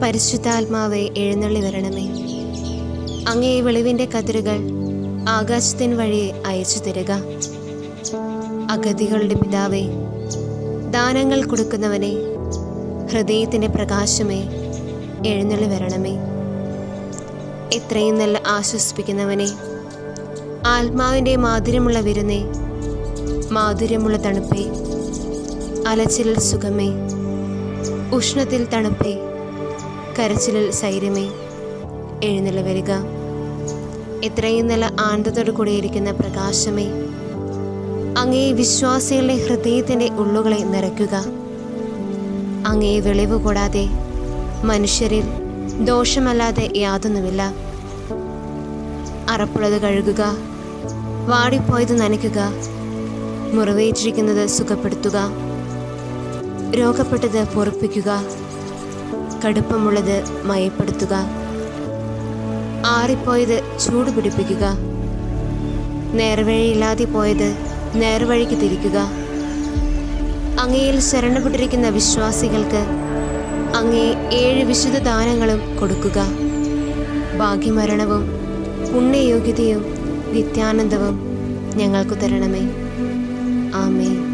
പരിശുദ്ധാത്മാവെ എഴുന്നള്ളി വരണമേ അങ്ങേ വെളിവിൻ്റെ കതിരുകൾ ആകാശത്തിൻ വഴി അയച്ചു തരിക അഗതികളുടെ പിതാവേ ദാനങ്ങൾ കൊടുക്കുന്നവനെ ഹൃദയത്തിൻ്റെ പ്രകാശമേ എഴുന്നള്ളി വരണമേ എത്രയും നല്ല ആശ്വസിപ്പിക്കുന്നവനെ ആത്മാവിൻ്റെ മാധുര്യമുള്ള വിരുന്നേ മാധുര്യമുള്ള തണുപ്പേ അലച്ചിലിൽ സുഖമേ ഉഷ്ണത്തിൽ തണുപ്പേ കരച്ചിലിൽ സൈര്യമേ എഴുന്നള്ളി വരിക എത്രയും നല്ല ആനന്ദത്തോടു കൂടിയിരിക്കുന്ന പ്രകാശമേ അങ്ങേ വിശ്വാസികളുടെ ഹൃദയത്തിൻ്റെ ഉള്ളുകളെ നിറയ്ക്കുക അങ്ങേ വെളിവ് കൂടാതെ മനുഷ്യരിൽ ദോഷമല്ലാതെ യാതൊന്നുമില്ല അറപ്പുള്ളത് കഴുകുക വാടിപ്പോയത് നനയ്ക്കുക മുറിവേറ്റിരിക്കുന്നത് സുഖപ്പെടുത്തുക രോഗപ്പെട്ടത് പൊറപ്പിക്കുക കടുപ്പമുള്ളത് മയപ്പെടുത്തുക ആറിപ്പോയത് ചൂട് പിടിപ്പിക്കുക നേർവഴിയില്ലാതെ പോയത് നേർവഴിക്ക് തിരിക്കുക അങ്ങയിൽ ശരണപ്പെട്ടിരിക്കുന്ന വിശ്വാസികൾക്ക് അങ്ങേ ഏഴ് വിശുദ്ധ ദാനങ്ങളും കൊടുക്കുക ഭാഗ്യമരണവും പുണ്യയോഗ്യതയും നിത്യാനന്ദവും ഞങ്ങൾക്ക് തരണമേ ആമേ